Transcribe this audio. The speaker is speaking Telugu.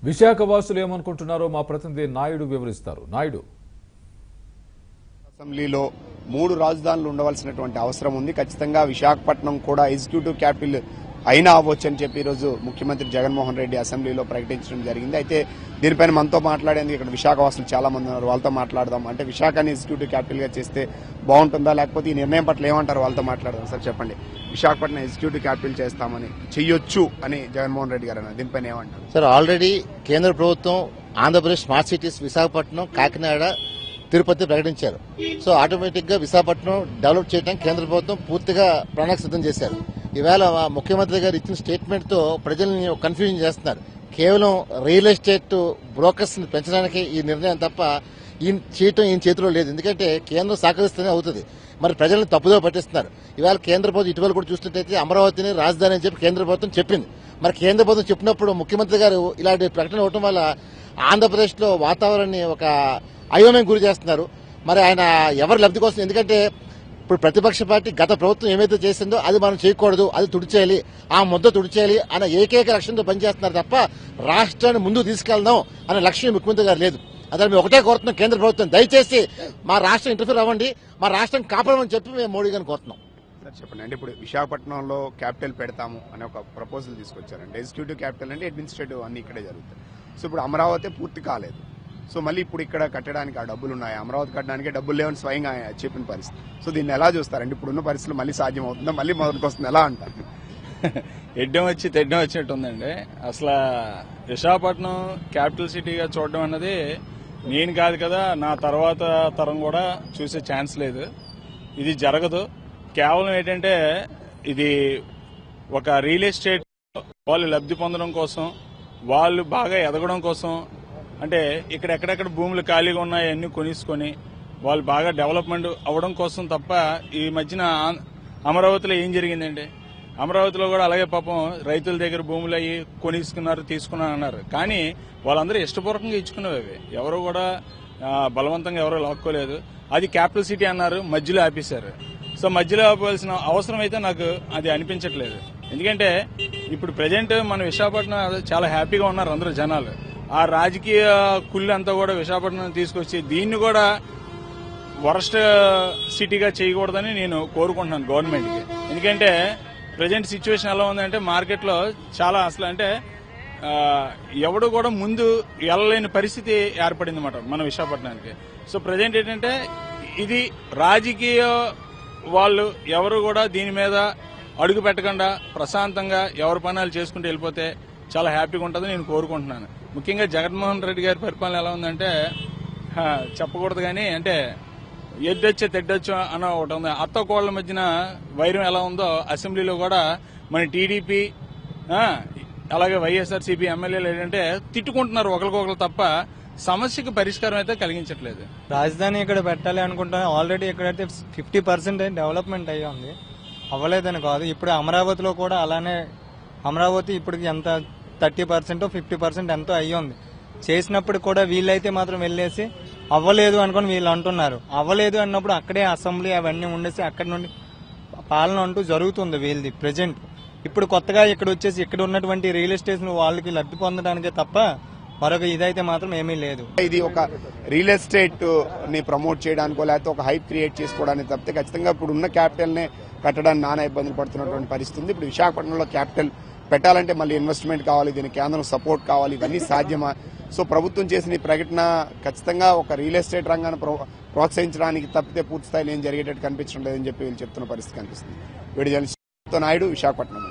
విశాఖ వాసులు ఏమనుకుంటున్నారో మా ప్రతినిధి నాయుడు వివరిస్తారు నాయుడు అసెంబ్లీలో మూడు రాజధానులు ఉండవలసినటువంటి అవసరం ఉంది ఖచ్చితంగా విశాఖపట్నం కూడా ఎగ్జిక్యూటివ్ క్యాపిటల్ అయినా అవ్వచ్చు అని చెప్పి ఈరోజు ముఖ్యమంత్రి జగన్మోహన్ రెడ్డి అసెంబ్లీలో ప్రకటించడం జరిగింది అయితే దీనిపైన మనతో మాట్లాడేందుకు ఇక్కడ విశాఖ వాసులు చాలా మంది ఉన్నారు వాళ్ళతో మాట్లాడదాం అంటే విశాఖని ఎగ్జిక్యూటివ్ క్యాపిటల్ గా చేస్తే బాగుంటుందా లేకపోతే ఈ నిర్ణయం పట్ల ఏమంటారు వాళ్ళతో మాట్లాడదాం సార్ చెప్పండి విశాఖపట్నం ఎగ్జిక్యూటివ్ క్యాపిటల్ చేస్తామని చెయ్యొచ్చు అని జగన్మోహన్ రెడ్డి గారు అన్నారు దీనిపైన ఏమంటారు సార్ ఆల్రెడీ కేంద్ర ప్రభుత్వం ఆంధ్రప్రదేశ్ స్మార్ట్ సిటీస్ విశాఖపట్నం కాకినాడ తిరుపతి ప్రకటించారు సో ఆటోమేటిక్ గా విశాఖపట్నం డెవలప్ చేయడానికి కేంద్ర ప్రభుత్వం పూర్తిగా ప్రణాళిక సిద్ధం చేశారు ఈవేళ మా ముఖ్యమంత్రి గారు ఇచ్చిన స్టేట్మెంట్ తో ప్రజల్ని కన్ఫ్యూజన్ చేస్తున్నారు కేవలం రియల్ ఎస్టేట్ బ్రోకర్స్ ని పెంచడానికి ఈ నిర్ణయం తప్ప ఈయన చేయటం ఈయన చేతిలో లేదు ఎందుకంటే కేంద్రం సహకరిస్తేనే అవుతుంది మరి ప్రజల్ని తప్పుదో పట్టిస్తున్నారు ఇవాళ కేంద్ర ప్రభుత్వం ఇటీవల కూడా చూస్తుంటే అమరావతిని రాజధాని అని చెప్పి కేంద్ర ప్రభుత్వం చెప్పింది మరి కేంద్ర ప్రభుత్వం చెప్పినప్పుడు ముఖ్యమంత్రి గారు ఇలాంటి ప్రకటన ఇవ్వడం వల్ల ఆంధ్రప్రదేశ్ లో వాతావరణాన్ని ఒక అయోమయం గురి చేస్తున్నారు మరి ఆయన ఎవరి లబ్ధి కోసం ఎందుకంటే ఇప్పుడు ప్రతిపక్ష పార్టీ గత ప్రభుత్వం ఏమైతే చేసిందో అది మనం చేయకూడదు అది తుడిచేయాలి ఆ ముద్ద తుడిచేయాలి అన్న ఏకైక లక్ష్యంతో పనిచేస్తున్నారు తప్ప రాష్ట్రాన్ని ముందుకు తీసుకెళ్దాం అనే లక్ష్యం ముఖ్యమంత్రి గారు లేదు అదే మేము ఒకటే కోరుతున్నాం కేంద్ర ప్రభుత్వం దయచేసి మా రాష్ట్రం ఇంటర్ఫీర్ అవ్వండి మా రాష్ట్రం కాపాడమని చెప్పి మేము మోడీ గారిని కోరుతున్నాం సార్ చెప్పండి అంటే ఇప్పుడు విశాఖపట్నంలో క్యాపిటల్ పెడతాము అనే ఒక ప్రపోజల్ తీసుకొచ్చారండి ఎగ్జిక్యూటివ్ క్యాపిటల్ అంటే అడ్మినిస్ట్రేటివ్ అన్ని ఇక్కడే జరుగుతాయి సో ఇప్పుడు అమరావతి పూర్తి కాలేదు సో మళ్ళీ ఇప్పుడు ఇక్కడ కట్టడానికి ఆ డబ్బులు ఉన్నాయి అమరావతి కట్టడానికి డబ్బులు లేవని స్వయంగా ఆయన చెప్పిన పరిస్థితి సో దీన్ని ఎలా చూస్తారండి ఇప్పుడున్న పరిస్థితులు మళ్ళీ సాధ్యం అవుతుందా మళ్ళీ మొదటికి వస్తుంది ఎలా అంటారు ఎడ్డం వచ్చి తెడ్డం వచ్చినట్టు ఉందండి అసలు విశాఖపట్నం క్యాపిటల్ సిటీగా చూడడం అన్నది నేను కాదు కదా నా తర్వాత తరం కూడా చూసే ఛాన్స్ లేదు ఇది జరగదు కేవలం ఏంటంటే ఇది ఒక రియల్ ఎస్టేట్ వాళ్ళు లబ్ధి పొందడం కోసం వాళ్ళు బాగా ఎదగడం కోసం అంటే ఇక్కడ ఎక్కడెక్కడ భూములు ఖాళీగా ఉన్నాయి అన్ని కొనిసుకొని వాళ్ళు బాగా డెవలప్మెంట్ అవ్వడం కోసం తప్ప ఈ మధ్యన ఆం- అమరావతిలో ఏం జరిగిందండి అమరావతిలో కూడా అలాగే పాపం రైతుల దగ్గర భూములు అయ్యి కొనిసుకున్నారు తీసుకున్నారు అన్నారు కానీ వాళ్ళందరూ ఇష్టపూర్వకంగా ఇచ్చుకున్నవి అవి ఎవరు కూడా ఆ, బలవంతంగా ఎవరో లాక్కోలేదు అది క్యాపిటల్ సిటీ అన్నారు మధ్యలో ఆపేశారు సో మధ్యలో ఆపవలసిన అవసరం అయితే నాకు అది అనిపించట్లేదు ఎందుకంటే ఇప్పుడు ప్రజెంట్ మన విశాఖపట్నం చాలా హ్యాపీగా ఉన్నారు అందరూ జనాలు ఆ రాజకీయ కుళ్ళు అంతా కూడా విశాఖపట్నం తీసుకొచ్చి దీన్ని కూడా వరస్ట్ సిటీగా చేయకూడదని నేను కోరుకుంటున్నాను గవర్నమెంట్ కి ఎందుకంటే ప్రజెంట్ సిచ్యువేషన్ ఎలా ఉందంటే మార్కెట్ లో చాలా అసలు అంటే ఆ, ఎవడు కూడా ముందు వెళ్ళలేని పరిస్థితి ఏర్పడింది అనమాట మన విశాఖపట్నానికి సో ప్రజెంట్ ఏంటంటే ఇది రాజకీయ వాళ్ళు ఎవరు కూడా దీని మీద అడుగు పెట్టకుండా ప్రశాంతంగా ఎవరి పనులు చేసుకుంటూ వెళ్ళిపోతే చాలా హ్యాపీగా ఉంటుందని నేను కోరుకుంటున్నాను ముఖ్యంగా జగన్మోహన్ రెడ్డి గారి పరిపాలన ఎలా ఉందంటే హా, చెప్పకూడదు కానీ అంటే ఎద్దొచ్చే తెడ్డొచ్చు అన్న ఒకటి ఉంది అత్త కోళ్ల మధ్యన వైరం ఎలా ఉందో అసెంబ్లీలో కూడా మన టీడీపీ అలాగే వైఎస్ఆర్సీపీ ఎమ్మెల్యేలు ఏంటంటే తిట్టుకుంటున్నారు ఒకరికొకరు తప్ప సమస్యకు పరిష్కారం అయితే కలిగించట్లేదు రాజధాని ఇక్కడ పెట్టాలి అనుకుంటాను ఆల్రెడీ ఇక్కడైతే ఫిఫ్టీ పర్సెంట్ డెవలప్మెంట్ అయ్యి ఉంది అవ్వలేదని కాదు ఇప్పుడు అమరావతిలో కూడా అలానే అమరావతి ఇప్పటికి ఎంత థర్టీ పర్సెంట్ ఫిఫ్టీ పర్సెంట్ ఎంతో అయ్యి ఉంది చేసినప్పుడు కూడా వీళ్ళైతే మాత్రం వెళ్ళేసి అవ్వలేదు అనుకొని వీళ్ళు అంటున్నారు అవ్వలేదు అన్నప్పుడు అక్కడే అసెంబ్లీ అవన్నీ ఉండేసి అక్కడి నుండి పాలన అంటూ జరుగుతుంది వీళ్ళది ప్రజెంట్ ఇప్పుడు కొత్తగా ఇక్కడ వచ్చేసి ఇక్కడ ఉన్నటువంటి రియల్ ఎస్టేట్ వాళ్ళకి లబ్ధి పొందడానికే తప్ప మరొక ఇదైతే మాత్రం ఏమీ లేదు ఇది ఒక రియల్ ఎస్టేట్ ని ప్రమోట్ చేయడానికో లేకపోతే ఒక హైప్ క్రియేట్ చేసుకోవడానికి తప్పితే ఖచ్చితంగా ఇప్పుడు ఉన్న క్యాపిటల్ నే కట్టడానికి నానా ఇబ్బందులు పడుతున్నటువంటి పరిస్థితి ఉంది ఇప్పుడు విశాఖపట్నంలో క్యాపిటల్ పెట్టాలంటే మళ్ళీ ఇన్వెస్ట్మెంట్ కావాలి దీనికి కేంద్రం సపోర్ట్ కావాలి ఇవన్నీ సాధ్యమా సో ప్రభుత్వం చేసిన ఈ ప్రకటన ఖచ్చితంగా ఒక రియల్ ఎస్టేట్ రంగాన్ని ప్రో- ప్రోత్సహించడానికి తప్పితే పూర్తి స్థాయిలో ఏం జరిగేటట్టు కనిపించడం లేదని చెప్పి వీళ్ళు చెప్తున్న పరిస్థితి కనిపిస్తుంది వీడి జర్నలిస్ట్ నాయుడు విశాఖపట్నం